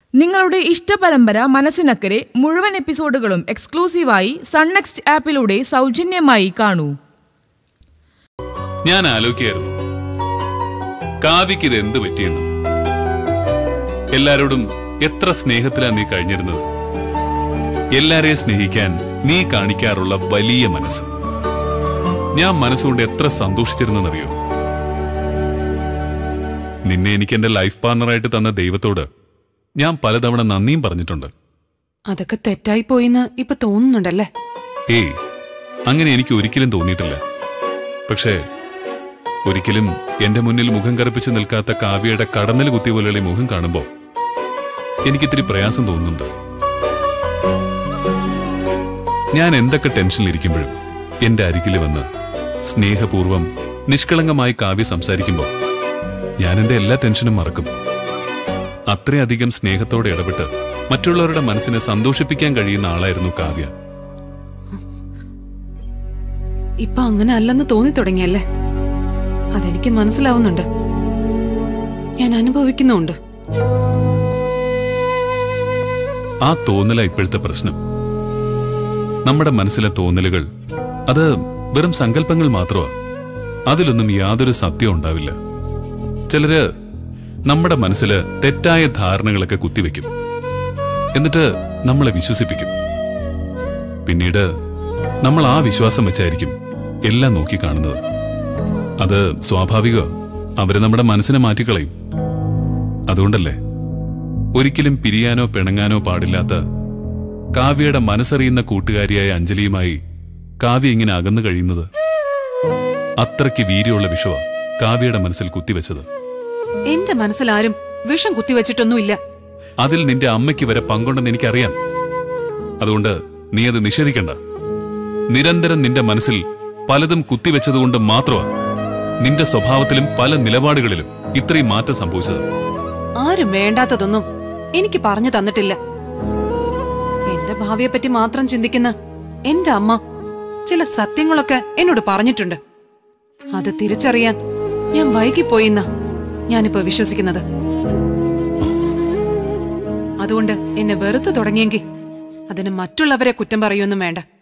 നിങ്ങളുടെ ഇഷ്ടപരമ്പര മനസ്സിനക്കരെ മുഴുവൻ എപ്പിസോഡുകളും എക്സ്ക്ലൂസീവായി സൺനെക്സ്റ്റ് ആപ്പിലൂടെ സൗജന്യമായി കാണൂ ഞാൻ ആലോചിക്കായിരുന്നു കാവ്യക്ക് ഇത് എന്ത് പറ്റിയെന്ന് എല്ലാരോടും എത്ര സ്നേഹത്തിലാ നീ കഴിഞ്ഞിരുന്നത് എല്ലാരെയും സ്നേഹിക്കാൻ നീ കാണിക്കാറുള്ള വലിയ മനസ്സ് ഞാൻ മനസ്സുകൊണ്ട് എത്ര സന്തോഷിച്ചിരുന്നെന്നറിയോ നിന്നെ എനിക്ക് എന്റെ ലൈഫ് പാർട്ണറായിട്ട് തന്ന ദൈവത്തോട് ഞാൻ പലതവണ നന്ദിയും പറഞ്ഞിട്ടുണ്ട് അതൊക്കെ തെറ്റായി പോയിന്ന് ഇപ്പൊ തോന്നുന്നുണ്ടല്ലേ ഏയ് അങ്ങനെ എനിക്ക് ഒരിക്കലും തോന്നിയിട്ടില്ല പക്ഷേ ഒരിക്കലും എന്റെ മുന്നിൽ മുഖം കറുപ്പിച്ച് നിൽക്കാത്ത കാവ്യയുടെ കടന്നൽ കുത്തി പോലെയുള്ള ഈ മുഖം കാണുമ്പോൾ എനിക്കിത്തിരി പ്രയാസം തോന്നുന്നുണ്ട് ഞാൻ എന്തൊക്കെ ടെൻഷനിലിരിക്കുമ്പോഴും എന്റെ അരികിൽ വന്ന് സ്നേഹപൂർവം നിഷ്കളങ്കമായി കാവ്യ സംസാരിക്കുമ്പോൾ ഞാൻ എന്റെ എല്ലാ ടെൻഷനും മറക്കും അത്രയധികം സ്നേഹത്തോടെ ഇടപെട്ട് മറ്റുള്ളവരുടെ മനസ്സിനെ സന്തോഷിപ്പിക്കാൻ കഴിയുന്ന ആളായിരുന്നു കാവ്യ ഇപ്പൊ അങ്ങനെ അല്ലെന്ന് തോന്നി തുടങ്ങിയല്ലേ അതെനിക്ക് മനസ്സിലാവുന്നുണ്ട് ഞാൻ അനുഭവിക്കുന്നുണ്ട് ആ തോന്നല ഇപ്പോഴത്തെ പ്രശ്നം നമ്മുടെ മനസ്സിലെ തോന്നലുകൾ അത് വെറും സങ്കല്പങ്ങൾ മാത്രമാ അതിലൊന്നും യാതൊരു സത്യം ഉണ്ടാവില്ല ചിലര് നമ്മുടെ മനസ്സിൽ തെറ്റായ ധാരണകളൊക്കെ കുത്തിവെക്കും എന്നിട്ട് നമ്മളെ വിശ്വസിപ്പിക്കും പിന്നീട് നമ്മൾ ആ വിശ്വാസം വെച്ചായിരിക്കും എല്ലാം നോക്കിക്കാണുന്നത് അത് സ്വാഭാവിക അവര് നമ്മുടെ മനസ്സിനെ മാറ്റിക്കളയും അതുകൊണ്ടല്ലേ ഒരിക്കലും പിരിയാനോ പിണങ്ങാനോ പാടില്ലാത്ത കാവ്യയുടെ മനസ്സറിയുന്ന കൂട്ടുകാരിയായ അഞ്ജലിയുമായി കാവ്യ ഇങ്ങനെ അകന്നു കഴിയുന്നത് അത്രയ്ക്ക് വീര്യമുള്ള വിഷവ കാവ്യയുടെ മനസ്സിൽ കുത്തിവെച്ചത് എന്റെ മനസ്സിലാരും വിഷം കുത്തിവെച്ചിട്ടൊന്നുമില്ല അതിൽ നിന്റെ അമ്മയ്ക്ക് വരെ പങ്കുണ്ടെന്ന് എനിക്കറിയാം അതുകൊണ്ട് നീ അത് നിഷേധിക്കണ്ട നിരന്തരം നിന്റെ മനസ്സിൽ പലതും കുത്തിവെച്ചതുകൊണ്ട് മാത്രമാ നിന്റെ സ്വഭാവത്തിലും പല നിലപാടുകളിലും ഇത്രയും മാറ്റം സംഭവിച്ചത് ആരും വേണ്ടാത്തതൊന്നും എനിക്ക് പറഞ്ഞു തന്നിട്ടില്ല എന്റെ ഭാവിയെ പറ്റി മാത്രം ചിന്തിക്കുന്ന എന്റെ അമ്മ ചില സത്യങ്ങളൊക്കെ എന്നോട് പറഞ്ഞിട്ടുണ്ട് അത് തിരിച്ചറിയാൻ ഞാൻ വൈകിപ്പോയിന്ന ഞാനിപ്പോ വിശ്വസിക്കുന്നത് അതുകൊണ്ട് എന്നെ വെറുത്തു തുടങ്ങിയെങ്കിൽ അതിന് മറ്റുള്ളവരെ കുറ്റം പറയൊന്നും വേണ്ട